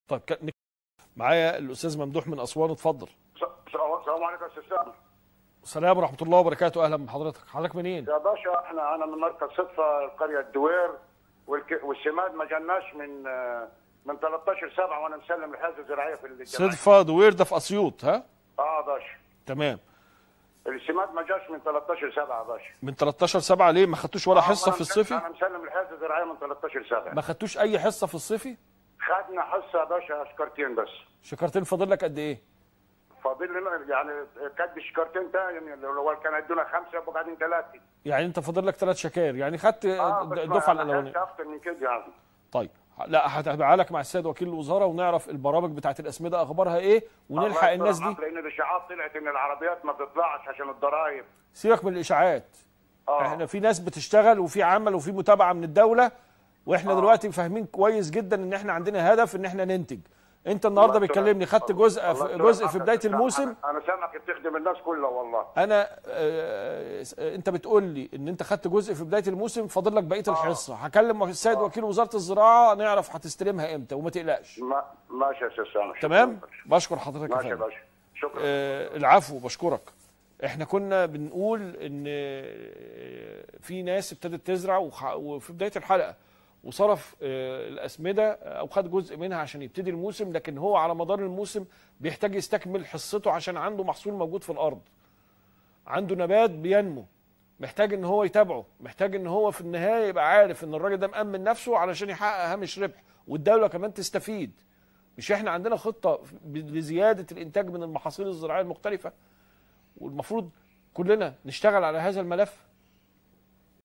طيب كان- معايا الاستاذ ممدوح من اسوان اتفضل السلام عليكم يا استاذ سامي السلام ورحمه الله وبركاته اهلا بحضرتك حضرتك منين يا باشا احنا انا من مركز صدفه القريه الدوير والك... والسماد ما جالناش من آه، من 13 7 وانا مسلم الحاجه الزراعيه في الجمعيه صدفه دوير ده في اسيوط ها اه يا باشا تمام السماد ما جاش من 13 7 يا باشا من 13 7 ليه ما خدتوش ولا آه، حصه أنا في مسلم- الصيفي انا مسلم الحاجه الزراعيه من 13 7 ما خدتوش اي حصه في الصيفي خدنا حصه يا باشا شكرتين بس شكرتين فاضل لك قد ايه فاضل لنا يعني كد شكرتين تاني لو كان ادونا خمسه يبقى قاعدين ثلاثه يعني انت فاضل لك ثلاث شكاير يعني خدت اه بس ما- الدفعه ما الاولانيه كانش اكتر من كده يعني طيب لا هتابع لك مع السيد وكيل الوزاره ونعرف البرامج بتاعت الاسمده اخبارها ايه ونلحق الله الناس يستر دي معاك، لان الاشاعات طلعت ان العربيات ما بتطلعش عشان الضرايب سيبك من الاشاعات اه احنا في ناس بتشتغل وفي عمل وفي متابعه من الدوله واحنا دلوقتي فاهمين كويس جدا ان احنا عندنا هدف ان احنا ننتج انت النهارده الله يستر- بتكلمني خدت جزء الله في يستر جزء معاك في يا بدايه أستاذ الموسم سامح. انا سامعك بتخدم الناس كلها والله انا آه، آه، انت بتقول لي ان انت خدت جزء في بدايه الموسم فاضل لك بقيه الحصه هكلم السيد وكيل وزاره الزراعه نعرف هتستلمها امتى وما تقلقش ما ماشي يا استاذ سامح شكراً تمام باشا. بشكر حضرتك ماشي يا فندم. باشا شكرا آه، العفو بشكرك احنا كنا بنقول ان آه، في ناس ابتدت تزرع وخ- وفي بدايه الحلقه وصرف آه، الاسمده او خد جزء منها عشان يبتدي الموسم لكن هو على مدار الموسم بيحتاج يستكمل حصته عشان عنده محصول موجود في الارض عنده نبات بينمو محتاج ان هو يتابعه محتاج ان هو في النهايه يبقى عارف ان الراجل ده مأمن نفسه علشان يحقق هامش ربح والدوله كمان تستفيد مش احنا عندنا خطه لزياده الانتاج من المحاصيل الزراعيه المختلفه والمفروض كلنا نشتغل على هذا الملف